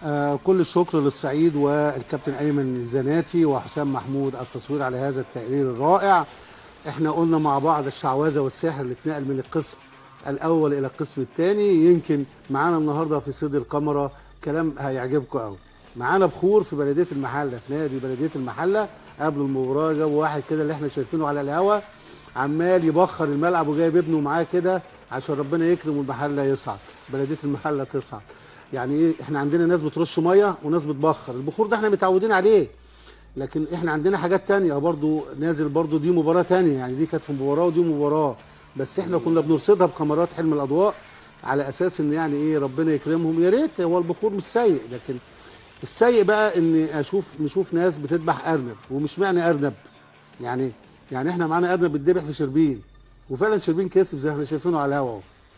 آه كل الشكر للسعيد والكابتن ايمن الزناتي وحسام محمود على التصوير على هذا التقرير الرائع احنا قلنا مع بعض الشعوذه والسحر اللي اتنقل من القسم الاول الى القسم الثاني يمكن معانا النهارده في صيد الكاميرا كلام هيعجبكم قوي معانا بخور في بلديه المحله في نادي بلديه المحله قبل المباراه جابوا واحد كده اللي احنا شايفينه على الهوا عمال يبخر الملعب وجايب ابنه معاه كده عشان ربنا يكرم والمحله يصعد بلديه المحله تصعد يعني ايه احنا عندنا ناس بترش ميه وناس بتبخر البخور ده احنا متعودين عليه لكن احنا عندنا حاجات تانية برضو نازل برضو دي مباراة تانية يعني دي كانت في مباراة ودي مباراة بس احنا كنا بنرصدها بكاميرات حلم الاضواء على اساس ان يعني ايه ربنا يكرمهم يا ريت هو البخور مش سيء لكن السيء بقى ان اشوف نشوف ناس بتذبح ارنب ومش معنى ارنب يعني يعني احنا معانا ارنب بيتذبح في شربين وفعلا شربين كسب زي ما احنا شايفينه على الهوا اهو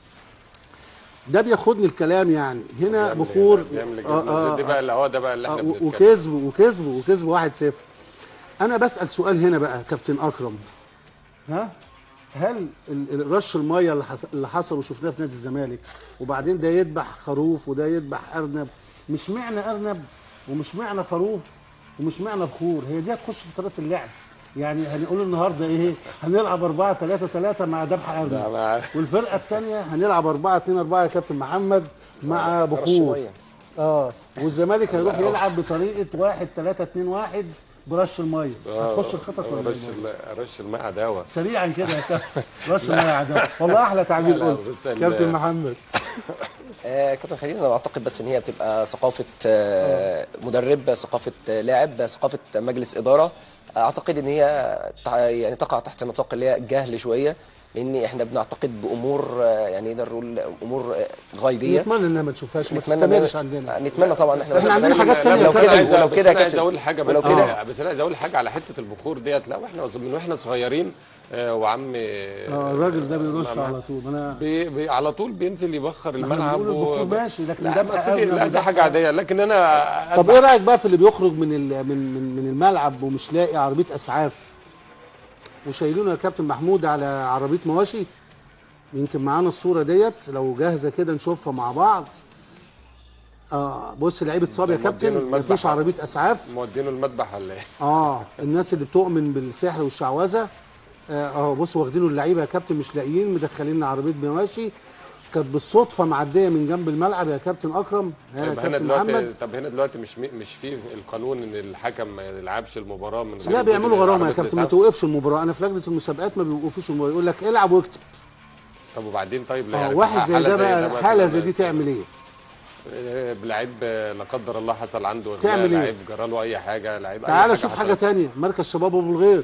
ده بياخدني الكلام يعني هنا بيعمل- بخور بيعمل آه، الجزمة. آه، دي بقى اللي هو ده بقى اللي احنا آه، بنتكلم وكسبوا وكسبوا وكسبوا واحد صفر انا بسال سؤال هنا بقى كابتن اكرم ها هل ال- ال- رش الميه اللي حص- اللي حصل وشفناه في نادي الزمالك وبعدين ده يذبح خروف وده يذبح ارنب مش معنى ارنب ومش معنى خروف ومش معنى بخور هي دي هتخش في طريقه اللعب يعني هنقول النهارده ايه هنلعب 4 3 3 مع ذبح ده ارنب أنا والفرقه الثانيه هنلعب 4 2 4 يا كابتن محمد مع رش بخور مية. اه والزمالك هيروح يلعب بطريقه 1 3 2 1 برش الميه هتخش الخطط ولا رش إيه؟ ال- رش الماء عداوه سريعا كده يا كابتن رش الميه يا عدو والله احلى تعبير لا، لا، قلت بس ال- كابتن محمد آه، كابتن خليل انا بعتقد بس ان هي بتبقى ثقافه آه، مدرب ثقافه آه، لاعب ثقافه مجلس اداره اعتقد ان هي تع- يعني تقع تحت نطاق اللي هي جهل شويه لان احنا بنعتقد بامور آه، يعني نقدر نقول امور آه، غيبيه نتمنى انها ما تشوفهاش وما نتمنى تستمرش إن- عندنا نتمنى طبعا احنا إحنا عندنا نتمنى- حاجات تانية لو يا كده كابتن. ولو كده بس انا عايز كابتن اقول حاجه بس ولو كده بس انا عايز اقول حاجه على حته البخور ديت لا واحنا من واحنا صغيرين آه، وعم اه الراجل ده بيرش على طول انا بي بي على طول بينزل يبخر احنا الملعب بنقول البخور ماشي، لكن لا ده بس بقى دي أغلب لا ده وده حاجه حاجة- عاديه لكن انا طب ايه رايك بقى في اللي بيخرج من ال- من من من الملعب ومش لاقي عربيه اسعاف وشايلينه يا كابتن محمود على عربيه مواشي يمكن معانا الصوره ديت لو جاهزه كده نشوفها مع بعض اه بص لعيبه صاب يا مودينه كابتن المذبح. مفيش عربيه اسعاف مودينه المذبح ولا ايه؟ اه الناس اللي بتؤمن بالسحر والشعوذه اه اهو بصوا واخدينه اللعيبه يا كابتن مش لاقيين مدخلين عربيه مواشي كانت بالصدفه معديه من جنب الملعب يا كابتن اكرم ها يا طب هنا كابتن دلوقتي محمد طب هنا دلوقتي مش مي- مش في القانون ان الحكم ما يلعبش المباراه من غير لا وجود بيعملوا غرامه يا عربية كابتن ما الإسعاف؟ توقفش المباراه انا في لجنه المسابقات ما بيوقفوش المباراه يقول لك العب واكتب طب وبعدين طيب لا اه يعني في واحد زي حالة ده بقى مثلاً حاله زي دي تعمل ايه؟ آه، لعيب آه، لا قدر الله حصل عنده إغماء، تعمل إيه؟ لعيب جرى له اي حاجه لعيب أي تعالى شوف حاجه حصلت. تانية مركز شباب ابو الغيط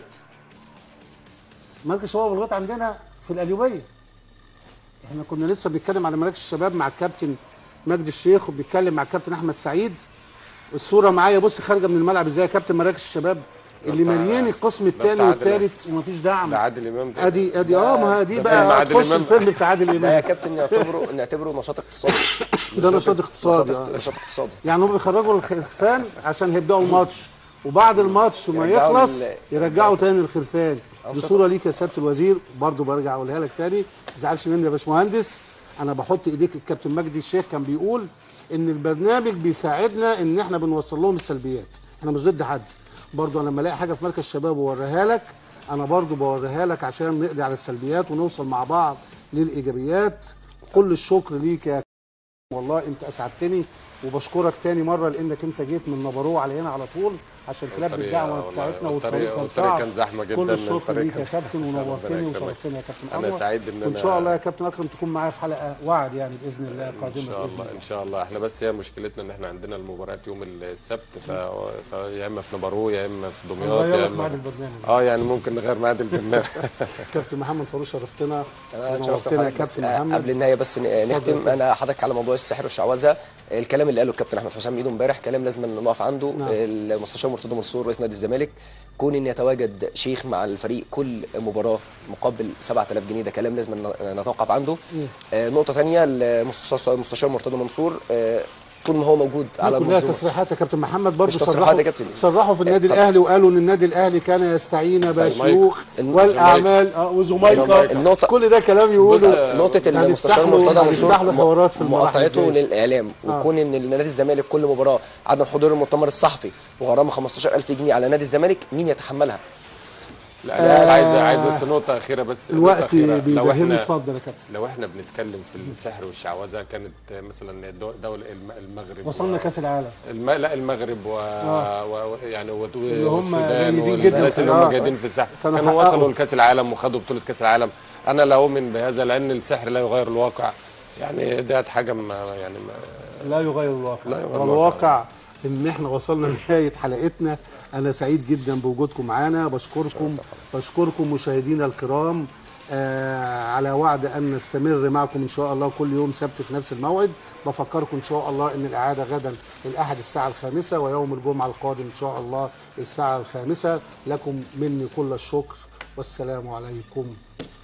مركز شباب ابو الغيط عندنا في القليوبيه احنا كنا لسه بنتكلم على مراكز الشباب مع الكابتن مجدي الشيخ وبنتكلم مع الكابتن احمد سعيد الصوره معايا بص خارجه من الملعب ازاي يا كابتن مراكز الشباب اللي بتاع- مليان القسم الثاني بتاع عادل والثالث ومفيش دعم ده عادل امام ده ادي ادي اه ما هي دي ده بقى فيلم عادل هتخش إمام. الفيلم بتاع عادل ده يا امام كابتن نعتبره نعتبره نشاط اقتصادي ده نشاط اقتصادي نشاط آه. نشاط اقتصادي يعني هم بيخرجوا الخرفان عشان هيبداوا الماتش وبعد الماتش ما يرجعوا يخلص ال- يرجعوا تاني الخرفان دي أنشطة. صوره ليك يا سياده الوزير برضو برجع اقولها لك تاني ما تزعلش مني يا باشمهندس انا بحط ايديك الكابتن مجدي الشيخ كان بيقول ان البرنامج بيساعدنا ان احنا بنوصل لهم السلبيات احنا مش ضد حد برضو انا لما الاقي حاجه في مركز شباب واوريها لك انا برضو بوريها لك عشان نقضي على السلبيات ونوصل مع بعض للايجابيات كل الشكر ليك يا والله انت اسعدتني وبشكرك تاني مره لانك انت جيت من نبروه على هنا على طول عشان تلبي الطريق- الدعوه والله بتاعتنا والطريق- والطريق كان والطريق صعب كان زحمة جداً، كل الشكر الطريق ليك يا كان- كابتن ربنا ونورتني يكرمك. وشرفتني يا كابتن أنا أنور. سعيد إن وان أنا- شاء الله يا كابتن اكرم تكون معايا في حلقه وعد يعني باذن الله قادمه ان شاء باذن الله الله ان شاء الله احنا بس هي مشكلتنا ان احنا عندنا المباريات يوم السبت ف... ف... يا اما في نبروه يا اما في دمياط نغير يا لك ميعاد اما البرنامج اه يعني ممكن نغير ميعاد البرنامج كابتن محمد فاروق شرفتنا انا اتشرفت ونورتنا يا بحضرتك بس كابتن آه، محمد قبل النهايه بس ن- نختم انا حضرتك على موضوع السحر والشعوذه الكلام اللي قاله الكابتن احمد حسام ايدو امبارح كلام لازم نقف عنده نعم. المستشار مرتضى منصور رئيس نادي الزمالك كون ان يتواجد شيخ مع الفريق كل مباراه مقابل 7000 جنيه ده كلام لازم ن- نتوقف عنده آه، نقطه ثانيه المستشار مرتضى منصور آه، طول ما هو موجود على كلها المنظومه تصريحات يا كابتن محمد برضه مش تصريحات صرحوا يا كابتن. صرحوا في النادي طب- الاهلي وقالوا ان النادي الاهلي كان يستعين بالشيوخ الن- والاعمال آه، وزميكا النقطة- كل ده كلام يقوله بص، نقطة هنفتح المستشار له- مرتضى هنفتح منصور له حوارات في المراحل مقاطعته الجاية. للإعلام وكون إن نادي الزمالك كل مباراة عدم حضور المؤتمر الصحفي وغرامة 15000 جنيه على نادي الزمالك مين يتحملها؟ لا انا عايز عايز بس نقطه اخيره بس نقطة الوقت أخيرة. لو بيبهمني احنا اتفضل يا كابتن لو احنا بنتكلم في السحر والشعوذه كانت مثلا الدو- دوله الم- المغرب وصلنا كاس العالم الم... لا المغرب و... و... يعني و... اللي هم والسودان جيدين جدا والناس في- اللي هم آه. جايين في السحر كانوا كانوا حققوا. وصلوا لكاس العالم وخدوا بطوله كاس العالم انا لا اؤمن بهذا لان السحر لا يغير الواقع يعني ده حاجه ما يعني ما لا يغير الواقع لا يغير والواقع ان احنا وصلنا لنهايه حلقتنا انا سعيد جدا بوجودكم معانا بشكركم بشكركم مشاهدينا الكرام آه على وعد ان نستمر معكم ان شاء الله كل يوم سبت في نفس الموعد بفكركم ان شاء الله ان الاعاده غدا الاحد الساعه الخامسه ويوم الجمعه القادم ان شاء الله الساعه الخامسه لكم مني كل الشكر والسلام عليكم